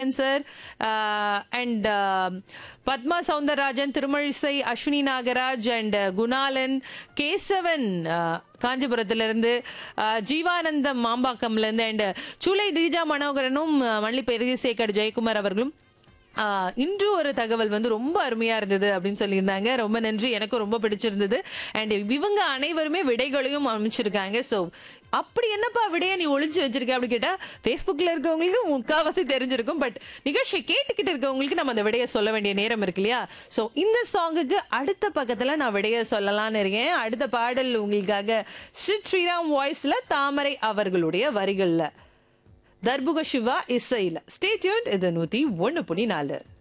Gopalan sir and Padma Soundararajan Thirumazhisai Ashwini Nagaraj and Gunalan Kesavan uh, காஞ்சிபுரத்திலிருந்து uh, Jeevanandham மாம்பாக்கம்லேருந்து and Soolai Reeja மனோகரனும் uh, மல்லி பெருகிசேகர் ஜெயக்குமார் அவர்களும் ஆஹ் இன்று ஒரு தகவல் வந்து ரொம்ப அருமையா இருந்தது அப்படின்னு சொல்லியிருந்தாங்க ரொம்ப நன்றி எனக்கும் ரொம்ப பிடிச்சிருந்தது அண்ட் இவங்க அனைவருமே விடைகளையும் அமைச்சிருக்காங்க ஸோ அப்படி என்னப்பா விடைய நீ ஒளிச்சு வச்சிருக்க அப்படி கேட்டா ஃபேஸ்புக்கில் இருக்கவங்களுக்கு முக்காவாசி தெரிஞ்சிருக்கும் பட் நிகழ்ச்சியை கேட்டுக்கிட்டு இருக்கவங்களுக்கு நம்ம அந்த விடையை சொல்ல வேண்டிய நேரம் இருக்கு இல்லையா ஸோ இந்த சாங்குக்கு அடுத்த பக்கத்தில் நான் விடைய சொல்லலாம்னு இருக்கேன் அடுத்த பாடல் உங்களுக்காக ஸ்ரீ ஸ்ரீராம் வாய்ஸ்ல தாமரை அவர்களுடைய வரிகள்ல தர்புக சிவா இசையில் ஸ்டே டியூன்ட் இது நூத்தி ஒன்று புள்ளி நாலு